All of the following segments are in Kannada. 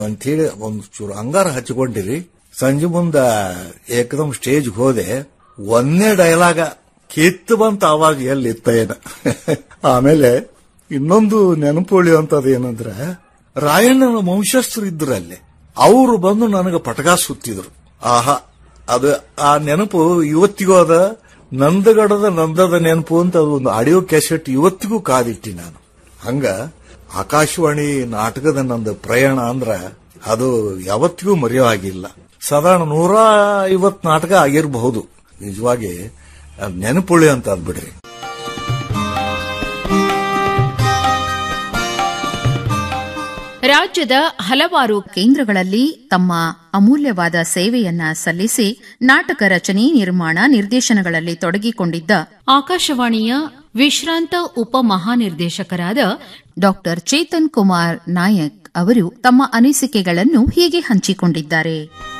ಅಂಥೇಳಿ ಒಂದು ಚೂರು ಅಂಗಾರ ಹಚ್ಕೊಂಡಿರಿ ಸಂಜೆ ಮುಂದ ಏಕದಮ್ ಸ್ಟೇಜ್ ಹೋದೆ ಒಂದೇ ಡೈಲಾಗ ಕಿತ್ತು ಬಂತ ಆವಾಗ ಎಲ್ಲಿತ್ತ ಏನ ಆಮೇಲೆ ಇನ್ನೊಂದು ನೆನಪು ಉಳಿಯುವಂತದ್ದು ಏನಂದ್ರೆ ರಾಯಣ್ಣನ ವಂಶಸ್ಥರು ಇದ್ರು ಅಲ್ಲಿ ಅವರು ಬಂದು ನನಗೆ ಪಟಕ ಸುತ್ತಿದ್ರು ಆಹಾ ಅದು ಆ ನೆನಪು ಇವತ್ತಿಗೂ ಅದ ನಂದಗಡದ ನಂದದ ನೆನಪು ಅಂತ ಅದು ಒಂದು ಆಡಿಯೋ ಕ್ಯಾಸೆಟ್ ಇವತ್ತಿಗೂ ಕಾದಿಟ್ಟಿ ನಾನು ಹಂಗ ಆಕಾಶವಾಣಿ ನಾಟಕದ ನಂದು ಪ್ರಯಾಣ ಅಂದ್ರ ಅದು ಯಾವತ್ತಿಗೂ ಮರೆಯೋ ಆಗಿಲ್ಲ ಸಾಧಾರಣ ನೂರ ಐವತ್ ನಾಟಕ ಆಗಿರಬಹುದು ನಿಜವಾಗಿ ಅದ್ ನೆನಪುಳಿ ಅಂತ ಅದ್ಬಿಡ್ರಿ ರಾಜ್ಯದ ಹಲವಾರು ಕೇಂದ್ರಗಳಲ್ಲಿ ತಮ್ಮ ಅಮೂಲ್ಯವಾದ ಸೇವೆಯನ್ನ ಸಲ್ಲಿಸಿ ನಾಟಕ ರಚನೆ ನಿರ್ಮಾಣ ನಿರ್ದೇಶನಗಳಲ್ಲಿ ತೊಡಗಿಕೊಂಡಿದ್ದ ಆಕಾಶವಾಣಿಯ ವಿಶ್ರಾಂತ ಉಪ ಮಹಾನಿರ್ದೇಶಕರಾದ ಡಾಕ್ಟರ್ ಚೇತನ್ ಕುಮಾರ್ ನಾಯಕ್ ಅವರು ತಮ್ಮ ಅನಿಸಿಕೆಗಳನ್ನು ಹೀಗೆ ಹಂಚಿಕೊಂಡಿದ್ದಾರೆ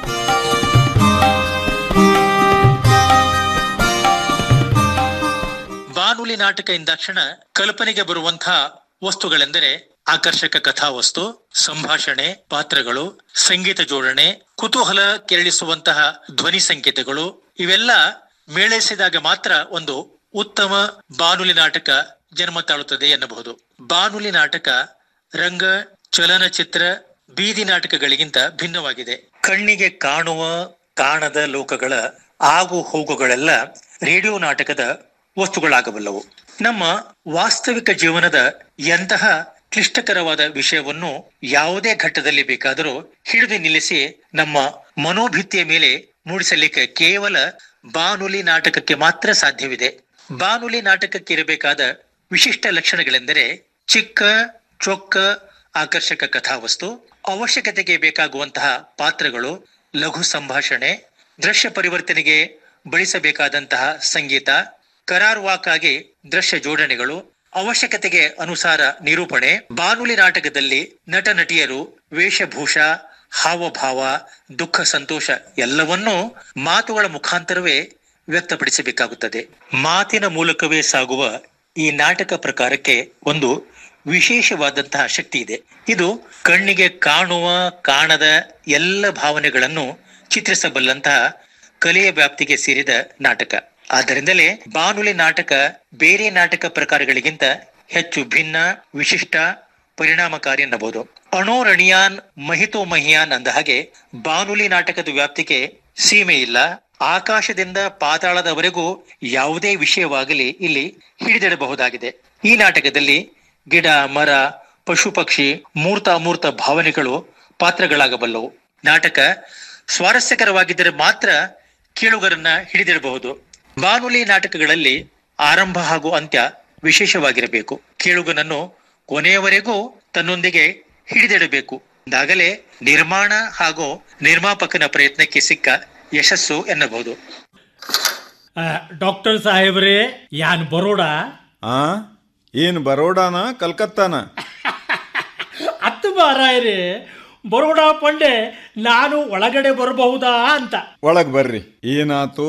ಬಾನುಲಿ ನಾಟಕ ಎಂದಾಕ್ಷಣ ಕಲ್ಪನೆಗೆ ಬರುವಂತಹ ವಸ್ತುಗಳೆಂದರೆ ಆಕರ್ಷಕ ಕಥಾವಸ್ತು ಸಂಭಾಷಣೆ ಪಾತ್ರಗಳು ಸಂಗೀತ ಜೋಡಣೆ ಕುತೂಹಲ ಕೆರಳಿಸುವಂತಹ ಧ್ವನಿ ಸಂಕೇತಗಳು ಇವೆಲ್ಲ ಮೇಳೈಸಿದಾಗ ಮಾತ್ರ ಒಂದು ಉತ್ತಮ ಬಾನುಲಿ ನಾಟಕ ಜನ್ಮ ತಾಳುತ್ತದೆ ಎನ್ನಬಹುದು ಬಾನುಲಿ ನಾಟಕ ರಂಗ ಚಲನಚಿತ್ರ ಬೀದಿ ನಾಟಕಗಳಿಗಿಂತ ಭಿನ್ನವಾಗಿದೆ ಕಣ್ಣಿಗೆ ಕಾಣುವ ಕಾಣದ ಲೋಕಗಳ ಆಗು ಹೋಗುಗಳೆಲ್ಲ ರೇಡಿಯೋ ನಾಟಕದ ವಸ್ತುಗಳಾಗಬಲ್ಲವು ನಮ್ಮ ವಾಸ್ತವಿಕ ಜೀವನದ ಎಂತಹ ಕ್ಲಿಷ್ಟಕರವಾದ ವಿಷಯವನ್ನು ಯಾವುದೇ ಘಟ್ಟದಲ್ಲಿ ಬೇಕಾದರೂ ಹಿಡಿದು ನಿಲ್ಲಿಸಿ ನಮ್ಮ ಮನೋಭಿತ್ತಿಯ ಮೇಲೆ ಮೂಡಿಸಲಿಕ್ಕೆ ಕೇವಲ ಬಾನುಲಿ ನಾಟಕಕ್ಕೆ ಮಾತ್ರ ಸಾಧ್ಯವಿದೆ ಬಾನುಲಿ ನಾಟಕಕ್ಕೆ ಇರಬೇಕಾದ ವಿಶಿಷ್ಟ ಲಕ್ಷಣಗಳೆಂದರೆ ಚಿಕ್ಕ ಚೊಕ್ಕ ಆಕರ್ಷಕ ಕಥಾವಸ್ತು ಅವಶ್ಯಕತೆಗೆ ಬೇಕಾಗುವಂತಹ ಪಾತ್ರಗಳು ಲಘು ಸಂಭಾಷಣೆ ದೃಶ್ಯ ಪರಿವರ್ತನೆಗೆ ಬಳಸಬೇಕಾದಂತಹ ಸಂಗೀತ ಕರಾರುವಾಕಾಗಿ ದೃಶ್ಯ ಜೋಡಣೆಗಳು ಅವಶ್ಯಕತೆಗೆ ಅನುಸಾರ ನಿರೂಪಣೆ ಬಾನುಲಿ ನಾಟಕದಲ್ಲಿ ನಟ ನಟಿಯರು ವೇಷಭೂಷ ಹಾವಭಾವ ದುಃಖ ಸಂತೋಷ ಎಲ್ಲವನ್ನೂ ಮಾತುಗಳ ಮುಖಾಂತರವೇ ವ್ಯಕ್ತಪಡಿಸಬೇಕಾಗುತ್ತದೆ ಮಾತಿನ ಮೂಲಕವೇ ಸಾಗುವ ಈ ನಾಟಕ ಪ್ರಕಾರಕ್ಕೆ ಒಂದು ವಿಶೇಷವಾದಂತಹ ಶಕ್ತಿ ಇದೆ ಇದು ಕಣ್ಣಿಗೆ ಕಾಣುವ ಕಾಣದ ಎಲ್ಲ ಭಾವನೆಗಳನ್ನು ಚಿತ್ರಿಸಬಲ್ಲಂತಹ ಕಲೆಯ ವ್ಯಾಪ್ತಿಗೆ ಸೇರಿದ ನಾಟಕ ಆದ್ದರಿಂದಲೇ ಬಾನುಲಿ ನಾಟಕ ಬೇರೆ ನಾಟಕ ಪ್ರಕಾರಗಳಿಗಿಂತ ಹೆಚ್ಚು ಭಿನ್ನ ವಿಶಿಷ್ಟ ಪರಿಣಾಮಕಾರಿ ಎನ್ನಬಹುದು ಅಣೋರಣೀಯಾನ್ ಮಹಿತೋ ಮಹಿಯಾನ್ ಅಂದ ಹಾಗೆ ಬಾನುಲಿ ನಾಟಕದ ವ್ಯಾಪ್ತಿಗೆ ಸೀಮೆ ಇಲ್ಲ ಆಕಾಶದಿಂದ ಪಾತಾಳದವರೆಗೂ ಯಾವುದೇ ವಿಷಯವಾಗಲಿ ಇಲ್ಲಿ ಹಿಡಿದಿಡಬಹುದಾಗಿದೆ ಈ ನಾಟಕದಲ್ಲಿ ಗಿಡ ಮರ ಪಶು ಪಕ್ಷಿ ಮೂರ್ತ ಅಮೂರ್ತ ಭಾವನೆಗಳು ಪಾತ್ರಗಳಾಗಬಲ್ಲವು ನಾಟಕ ಸ್ವಾರಸ್ಯಕರವಾಗಿದ್ದರೆ ಮಾತ್ರ ಕೇಳುಗರನ್ನ ಹಿಡಿದಿಡಬಹುದು ಬಾನುಲಿ ನಾಟಕಗಳಲ್ಲಿ ಆರಂಭ ಹಾಗೂ ಅಂತ್ಯ ವಿಶೇಷವಾಗಿರಬೇಕು ಕೇಳುಗನನ್ನು ಕೊನೆಯವರೆಗೂ ತನ್ನೊಂದಿಗೆ ಹಿಡಿದಿಡಬೇಕು ಅಂದಾಗಲೇ ನಿರ್ಮಾಣ ಹಾಗೂ ನಿರ್ಮಾಪಕನ ಪ್ರಯತ್ನಕ್ಕೆ ಸಿಕ್ಕ ಯಶಸ್ಸು ಎನ್ನಬಹುದು ಡಾಕ್ಟರ್ ಸಾಹೇಬ್ರೆ ಯಾನ್ ಬರೋಡ ಆ ಏನ್ ಬರೋಡಾನ ಕಲ್ಕತ್ತಾನ ಹತ್ತು ಬಾರಾಯ್ರಿ ಬರೋಡ ಪಂಡೆ ನಾನು ಒಳಗಡೆ ಬರಬಹುದಾ ಅಂತ ಒಳಗ್ ಬರ್ರಿ ಏನಾತು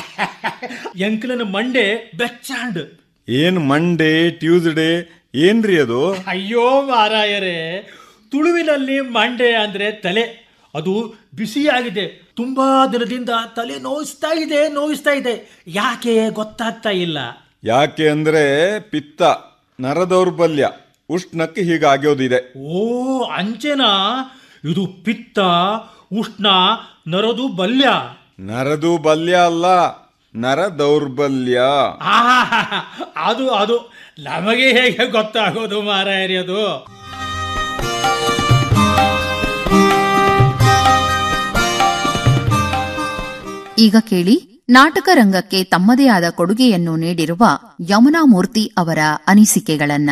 ಎಂಕ್ಲನ ಮಂಡೆ ಬೆಚ್ಚಾಂಡ್ ಏನ್ ಮಂಡೇ ಟ್ಯೂಸ್ಡೇ ಏನ್ರಿ ಅದು ಅಯ್ಯೋ ಮಾರಾಯರೇ ತುಳುವಿನಲ್ಲಿ ಮಂಡೆ ಅಂದ್ರೆ ತಲೆ ಅದು ಬಿಸಿಯಾಗಿದೆ ತುಂಬಾ ದಿನದಿಂದ ತಲೆ ನೋಯಿಸ್ತಾ ಇದೆ ನೋಯಿಸ್ತಾ ಇದೆ ಯಾಕೆ ಗೊತ್ತಾಗ್ತಾ ಇಲ್ಲ ಯಾಕೆ ಅಂದ್ರೆ ಪಿತ್ತ ನರದೌರ್ಬಲ್ಯ ಉಷ್ಣಕ್ಕೆ ಹೀಗಾಗ್ಯೋದಿದೆ ಓ ಅಂಚೆನಾ ಇದು ಪಿತ್ತ ಉಷ್ಣ ನರದು ಬಲ್ಯ ನರದು ಬಲ್ಯ ಅಲ್ಲ ನರ ದೌರ್ಬಲ್ಯ ಆಹಾಹಾಹಾ, ಅದು ಅದು ನಮಗೆ ಹೇಗೆ ಗೊತ್ತಾಗೋದು ಮಾರಾಯರಿ ಅದು ಈಗ ಕೇಳಿ ನಾಟಕ ರಂಗಕ್ಕೆ ತಮ್ಮದೇ ಆದ ಕೊಡುಗೆಯನ್ನು ನೀಡಿರುವ ಯಮುನಾ ಮೂರ್ತಿ ಅವರ ಅನಿಸಿಕೆಗಳನ್ನ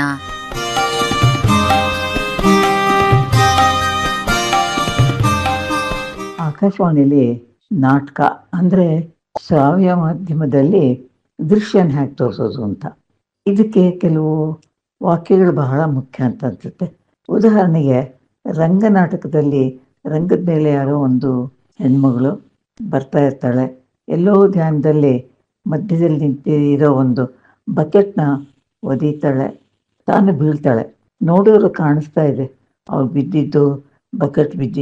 ಆಕಾಶವಾಣಿಲಿ ನಾಟಕ ಅಂದರೆ ಶ್ರಾವ್ಯ ಮಾಧ್ಯಮದಲ್ಲಿ ದೃಶ್ಯನ ಹೇಗೆ ತೋರಿಸೋದು ಅಂತ ಇದಕ್ಕೆ ಕೆಲವು ವಾಕ್ಯಗಳು ಬಹಳ ಮುಖ್ಯ ಅಂತ ಅನ್ಸುತ್ತೆ ಉದಾಹರಣೆಗೆ ರಂಗನಾಟಕದಲ್ಲಿ ರಂಗದ ಮೇಲೆ ಯಾರೋ ಒಂದು ಹೆಣ್ಮಗಳು ಬರ್ತಾ ಇರ್ತಾಳೆ ಎಲ್ಲೋ ಧ್ಯಾನದಲ್ಲಿ ಮಧ್ಯದಲ್ಲಿ ನಿಂತಿರೋ ಒಂದು ಬಕೆಟ್ನ ಒದೀತಾಳೆ ತಾನು ಬೀಳ್ತಾಳೆ ನೋಡೋರು ಕಾಣಿಸ್ತಾ ಇದೆ ಅವ್ಳು ಬಿದ್ದಿದ್ದು ಬಕೆಟ್ ಬಿದ್ದಿದ್ದು